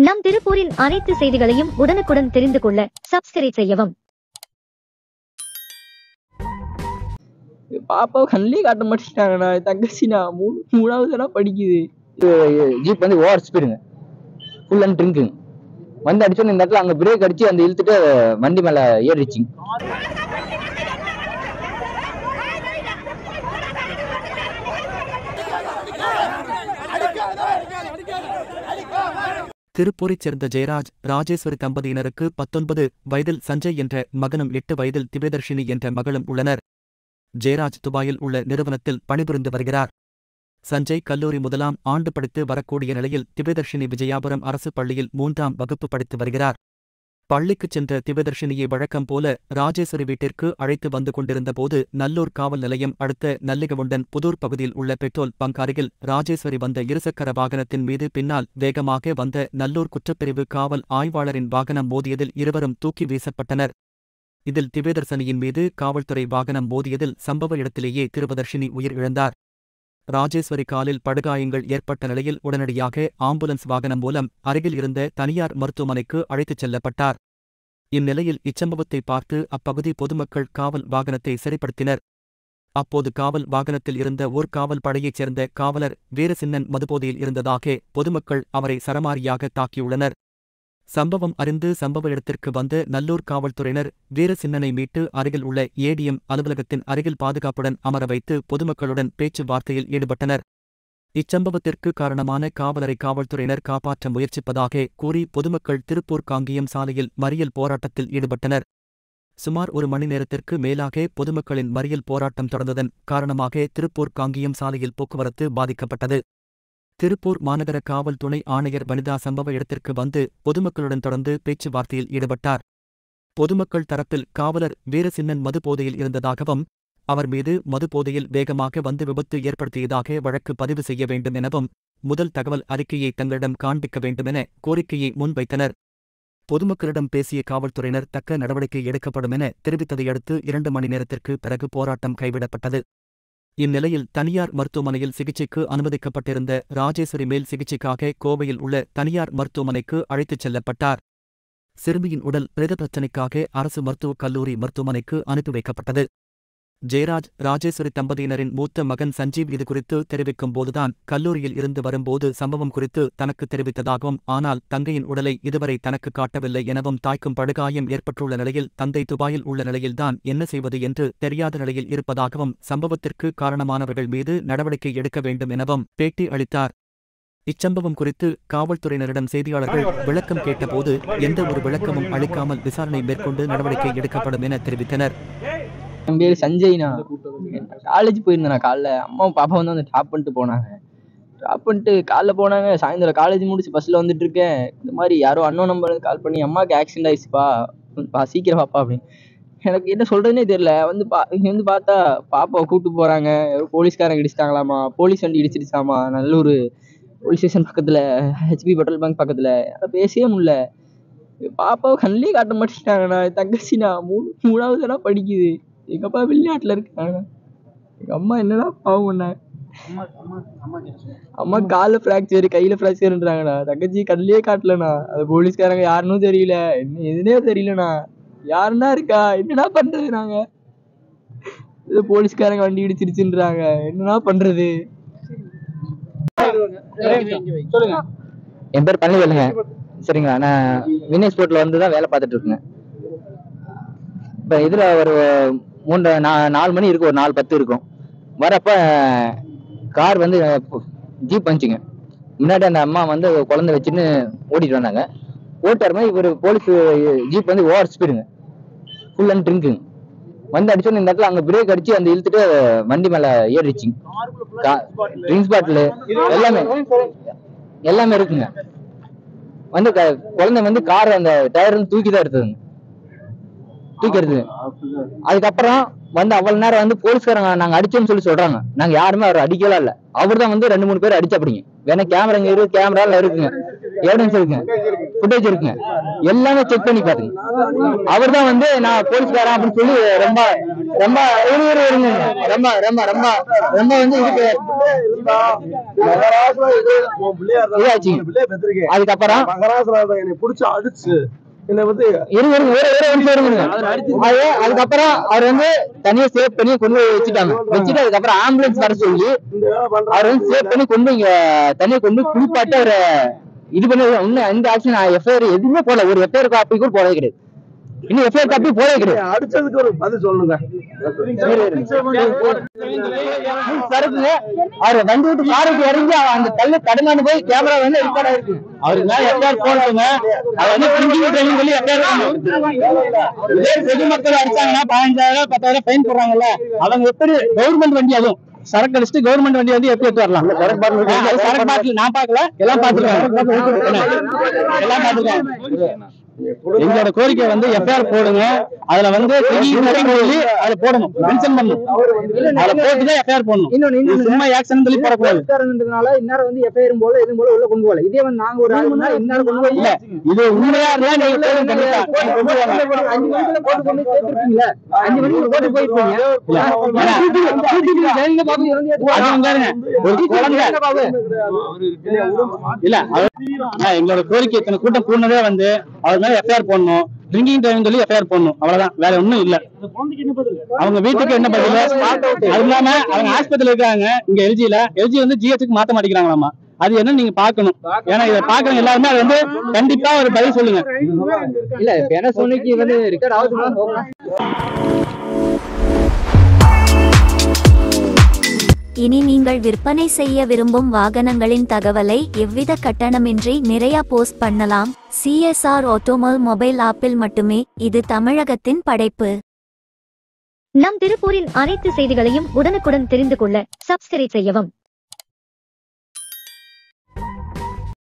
நம் திருப்பூரின் அனைத்து செய்திகளையும் உடனுக்குடன் தெரிந்து கொள்ள சப்ஸ்கிரைப் செய்யவும் பாப்பாவை கண்ணிலே காட்ட மாட்டேங்கிறாங்கண்ணா தங்கச்சிண்ணா மூணு மூணாவது தானே படிக்குது ஜீப் வந்து ஓவர் ஸ்பீடுங்க ஃபுல் அண்ட் ட்ரிங்க்குங்க வந்து அடிச்சோன்னு இந்த இடத்துல அங்கே பிரேக் அடிச்சு அந்த இழுத்துட்டு வண்டி மேலே ஏறிடுச்சிங்க திருப்பூரைச் சேர்ந்த ஜெயராஜ் ராஜேஸ்வரி தம்பதியினருக்கு பத்தொன்பது வயதில் சஞ்சய் என்ற மகனும் எட்டு வயதில் திவ்யதர்ஷினி என்ற மகளும் உள்ளனர் ஜெயராஜ் துபாயில் உள்ள நிறுவனத்தில் பணிபுரிந்து வருகிறார் சஞ்சய் கல்லூரி முதலாம் ஆண்டு படித்து வரக்கூடிய நிலையில் திவ்யதர்ஷினி விஜயாபுரம் அரசு பள்ளியில் மூன்றாம் வகுப்பு படித்து வருகிறார் பள்ளிக்குச் சென்ற திவ்யதர்ஷினியை வழக்கம் போல ராஜேஸ்வரி வீட்டிற்கு அழைத்து வந்து கொண்டிருந்தபோது நல்லூர் காவல் நிலையம் அடுத்த நல்லிகவுண்டன் புதூர் பகுதியில் உள்ள பெட்ரோல் பங்க் அருகில் ராஜேஸ்வரி வந்த இருசக்கர வாகனத்தின் மீது பின்னால் வேகமாக வந்த நல்லூர் குற்றப்பிரிவு காவல் ஆய்வாளரின் வாகனம் மோதியதில் இருவரும் தூக்கி வீசப்பட்டனர் இதில் திவ்யதர்சனியின் மீது காவல்துறை வாகனம் மோதியதில் சம்பவ இடத்திலேயே திருவதர்ஷினி உயிர் இழந்தார் ராஜேஸ்வரி காலில் படுகாயங்கள் ஏற்பட்ட நிலையில் உடனடியாக ஆம்புலன்ஸ் வாகனம் மூலம் அருகில் இருந்த தனியார் மருத்துவமனைக்கு அழைத்துச் செல்லப்பட்டார் இந்நிலையில் இச்சம்பவத்தை பார்த்து அப்பகுதி பொதுமக்கள் காவல் வாகனத்தை சரிப்படுத்தினர் அப்போது காவல் வாகனத்தில் இருந்த ஓர் காவல் படையைச் சேர்ந்த காவலர் வீரசின்னன் மதுபோதையில் இருந்ததாக பொதுமக்கள் அவரை சரமாரியாக தாக்கியுள்ளனர் சம்பவம் அறிந்து சம்பவ இடத்திற்கு வந்த நல்லூர் காவல்துறையினர் வீரசின்னனை மீட்டு அருகில் உள்ள ஏடிஎம் அலுவலகத்தின் அருகில் பாதுகாப்புடன் அமர வைத்து பொதுமக்களுடன் பேச்சுவார்த்தையில் ஈடுபட்டனர் இச்சம்பவத்திற்கு காரணமான காவலரை காவல்துறையினர் காப்பாற்ற முயற்சிப்பதாக கூறி பொதுமக்கள் திருப்பூர் காங்கியம் சாலையில் மறியல் போராட்டத்தில் ஈடுபட்டனர் சுமார் ஒரு மணி நேரத்திற்கு மேலாக பொதுமக்களின் மறியல் போராட்டம் தொடர்ந்ததன் காரணமாக திருப்பூர் காங்கியம் சாலையில் போக்குவரத்து பாதிக்கப்பட்டது திருப்பூர் மாநகர காவல் துணை ஆணையர் வனிதா சம்பவ இடத்திற்கு வந்து பொதுமக்களுடன் தொடர்ந்து பேச்சுவார்த்தையில் ஈடுபட்டார் பொதுமக்கள் தரப்பில் காவலர் வீரசின்னன் மது போதையில் இருந்ததாகவும் அவர் மீது மது போதையில் வேகமாக வந்து விபத்து ஏற்படுத்தியதாக வழக்கு பதிவு செய்ய வேண்டும் எனவும் முதல் தகவல் அறிக்கையை தங்களிடம் காண்பிக்க வேண்டுமென கோரிக்கையை முன்வைத்தனர் பொதுமக்களிடம் பேசிய காவல்துறையினர் தக்க நடவடிக்கை எடுக்கப்படும் என தெரிவித்ததையடுத்து இரண்டு மணி நேரத்திற்கு பிறகு போராட்டம் கைவிடப்பட்டது இந்நிலையில் தனியார் மருத்துவமனையில் சிகிச்சைக்கு அனுமதிக்கப்பட்டிருந்த ராஜேஸ்வரி மேல் சிகிச்சைக்காக கோவையில் உள்ள தனியார் மருத்துவமனைக்கு அழைத்துச் செல்லப்பட்டார் சிறுமியின் உடல் பிரேத பிரச்சினைக்காக அரசு மருத்துவக் கல்லூரி மருத்துவமனைக்கு அனுப்பி வைக்கப்பட்டது ஜெயராஜ் ராஜேஸ்வரி தம்பதியினரின் மூத்த மகன் சஞ்சீவ் இதுகுறித்து தெரிவிக்கும் போதுதான் கல்லூரியில் இருந்து வரும்போது சம்பவம் குறித்து தனக்கு தெரிவித்ததாகவும் ஆனால் தங்கையின் உடலை இதுவரை தனக்கு காட்டவில்லை எனவும் தாய்க்கும் படுகாயம் ஏற்பட்டுள்ள நிலையில் தந்தை துபாயில் உள்ள நிலையில்தான் என்ன செய்வது என்று தெரியாத நிலையில் இருப்பதாகவும் சம்பவத்திற்கு காரணமானவர்கள் மீது நடவடிக்கை எடுக்க வேண்டும் எனவும் பேட்டி அளித்தார் இச்சம்பவம் குறித்து காவல்துறையினரிடம் செய்தியாளர்கள் விளக்கம் கேட்டபோது எந்த ஒரு விளக்கமும் அளிக்காமல் விசாரணை மேற்கொண்டு நடவடிக்கை எடுக்கப்படும் என தெரிவித்தனர் என் பேர் சஞ்சய்ண்ணா காலேஜ் போயிருந்தேண்ணா காலைல அம்மாவும் பாப்பா வந்து வந்து ட்ராப் பண்ணிட்டு போனாங்க ட்ராப் பண்ணிட்டு காலைல போனாங்க சாயந்தரம் காலேஜ் முடிச்சு பஸ்ஸில் வந்துட்டு இருக்கேன் இந்த மாதிரி யாரோ அண்ணோ நம்பர் கால் பண்ணி அம்மாவுக்கு ஆக்சிடென்ட் ஆயிடுச்சுப்பா பா சீக்கிரம் பாப்பா அப்படின்னு எனக்கு என்ன சொல்றதுனே தெரியல வந்து பா இங்க வந்து பார்த்தா பாப்பாவை கூட்டு போறாங்க யாரோ போலீஸ்காரங்க இடிச்சிட்டாங்களாமா போலீஸ் வண்டி இடிச்சிருச்சாமா நல்லூர் போலீஸ் ஸ்டேஷன் பக்கத்துல ஹெச்பி பெட்ரோல் பங்க் பக்கத்துல அதை பேசவே முடியல பாப்பாவை கண்ணிலே காட்ட மாட்டேங்கிறாங்கண்ணா தங்கச்சிண்ணா மூணு மூணாவது தானே படிக்குது எங்க அப்பா வெளிநாட்டுல இருக்காங்க எங்க அம்மா என்னடா பாவம் பண்ணாங்க அம்மா கால்ல ஃப்ராக்சர் கையில ஃப்ராக்சர்ன்றாங்கண்ணா தங்கச்சி கண்ணிலே காட்டலண்ணா அது போலீஸ்காரங்க யாருன்னும் தெரியல என்ன எதுனே தெரியலண்ணா யாருன்னா இருக்கா என்னடா பண்றது நாங்க இது போலீஸ்காரங்க வண்டி இடிச்சிருச்சுன்றாங்க என்னடா பண்றது என் பேர் பழனிவேலுங்க சரிங்களா நான் வினேஷ் ஸ்போர்ட்ல வந்து தான் வேலை பார்த்துட்டு இருக்கேங்க இப்போ இதில் ஒரு மூன்று நா நாலு மணி இருக்கும் ஒரு நாலு பத்து இருக்கும் வரப்ப கார் வந்து ஜீப் வந்துச்சுங்க முன்னாடி அந்த அம்மா வந்து குழந்தை வச்சுன்னு ஓட்டிட்டு வந்தாங்க ஓட்டுற மாதிரி ஒரு போலீஸ் ஜீப் வந்து ஓவர் ஸ்பீடுங்க ஃபுல் அண்ட் ட்ரிங்க்குங்க வந்து அடிச்சோன்னு இந்த இடத்துல அங்கே பிரேக் அடிச்சு அந்த இழுத்துட்டு வண்டி மேலே ஏறிடுச்சிங்க ட்ரிங்க்ஸ் பாட்டில் எல்லாமே எல்லாமே இருக்குங்க வந்து க- குழந்தை வந்து கார் அந்த டயர் தூக்கி தான் எடுத்ததுங்க தூக்கி எடுத்தது அதுக்கப்புறம் வந்து அவ்வளவு நேரம் வந்து போலீஸ்காரங்க நாங்க அடிச்சோம்னு சொல்லி சொல்றாங்க நாங்க யாருமே அவர் அடிக்கலாம் இல்ல அவர் தான் வந்து ரெண்டு மூணு பேர் அடிச்சப்படிங்க வேணா கேமரா இங்க இருக்கு கேமரா இருக்குங்க எவிடன்ஸ் இருக்குங்க ஃபுட்டேஜ் இருக்குங்க எல்லாமே செக் பண்ணி பாத்துங்க அவர் தான் வந்து நான் போலீஸ்காரன் அப்படின்னு சொல்லி ரொம்ப ரொம்ப இரு இரு இருங்க ரொம்ப ரொம்ப ரொம்ப ரொம்ப வந்து இதுக்கு இதாச்சுங்க அதுக்கப்புறம் என்னை புடிச்சு அடிச்சு என்னை வந்து இருங்க இருங்க ஒரு ஒரு நிமிஷம் இருங்க அது அதுக்கப்புறம் அவர் வந்து தனியா சேவ் பண்ணி கொண்டு போய் வச்சுட்டாங்க வச்சுட்டு அதுக்கப்புறம் ஆம்புலன்ஸ் வர சொல்லி இந்த வேலை பண்றான் அவர் வந்து சேவ் பண்ணி கொண்டு போய் இங்க தனியா கொண்டு போய் குளிப்பாட்டு அவரை இது பண்ணி இன்னும் எந்த ஆக்ஷன் எஃப்ஐஆர் எதுவுமே போடல ஒரு எஃப்ஐஆர் காப்பி கூட போடவே கிடையாது இன்னும் எஃப்ஐஆர் காப்பி போடவே கிடையாது அடிச்சதுக்கு ஒரு பதில் சொல்லுங்க சரக்குங்க அவர் வண்டி விட்டு காருக்கு இறங்கி அவன் அந்த கல்லு தடுமாண்டு போய் கேமரா வந்து ரெக்கார்ட் ஆயிருக்கு அவருக்கு மேல எஃப்ஐஆர் போடுங்க அவர் வந்து பிரிஞ்சிங் ட்ரைனிங் சொல்லி எஃப்ஐஆர் இதே பொதுமக்கள் அடிச்சாங்கன்னா பதினஞ்சாயிரம் பத்தாயிரம் ஃபைன் போடுறாங்கல்ல அவங்க எப்படி கவர்மெண்ட் வண்டி அதுவும் சரக்கு அடிச்சுட்டு கவர்மெண்ட் வண்டி வந்து எப்படி எடுத்து வரலாம் அது சரக்கு பாட்டில் நான் பார்க்கல எல்லாம் பாத்துருக்காங்க எல்லாம் பாத்துருக்காங்க எங்களோட கோரிக்கை வந்து எஃப்ஐஆர் போடுங்க அதுல வந்து drinking நிறைய சொல்லி அதுல போடணும் மென்ஷன் பண்ணணும் அதுல போட்டு தான் எஃப்ஐஆர் போடணும் இது சும்மா ஆக்சன் சொல்லி போடக்கூடாது இருக்காருன்றதுனால இந்நேரம் வந்து எஃப்ஐஆர் போல எதுவும் போல உள்ள கொண்டு போகல இதே வந்து நாங்க ஒரு ஆள் முன்னா இந்நேரம் கொண்டு போய் இல்ல இது உண்மையா இருந்தா நீங்க போடுங்க கண்டிப்பா நீங்க கொண்டு வாங்க. அஞ்சு மணிக்குள்ள போட்டு கொண்டு சேர்த்துருப்பீங்களா அஞ்சு மணிக்கு போட்டு போயிருப்பீங்க ஏன்னா, ஜெயிலுங்க பாபு இறந்து அது வந்து பாருங்க, ஒரு குழந்தை இல்ல அவர் ஆ, எங்களோட கோரிக்கை இத்தனை கூட்டம் கூடனதே வந்து அவர் மேல எஃப்ஐஆர் போடணும் ட்ரிங்கிங் டைம் சொல்லி எஃப்ஐஆர் போடணும் அவ்வளவுதான் வேற ஒண்ணும் இல்ல அவங்க வீட்டுக்கு என்ன பதில் அது இல்லாம அவங்க ஆஸ்பத்திரியில இருக்காங்க இங்க எல்ஜில எல்ஜி வந்து ஜிஹெச்சுக்கு மாத்த மாட்டேங்கிறாங்களாமா அது என்ன நீங்க பாக்கணும் ஏன்னா இதை பாக்குறவங்க எல்லாருமே அது வந்து கண்டிப்பா ஒரு பதில் சொல்லுங்க இல்ல இப்ப என்ன சொன்னிக்கு வந்து ரெக்கார்ட் ஆகுது இனி நீங்கள் விற்பனை செய்ய விரும்பும் வாகனங்களின் தகவலை எவ்வித கட்டணமின்றி நிறைய போஸ்ட் பண்ணலாம் சிஎஸ்ஆர் ஆட்டோமல் மொபைல் ஆப்பில் மட்டுமே இது தமிழகத்தின் படைப்பு நம் திருப்பூரின் அனைத்து செய்திகளையும் உடனுக்குடன் தெரிந்து கொள்ள சப்ஸ்கிரைப் செய்யவும்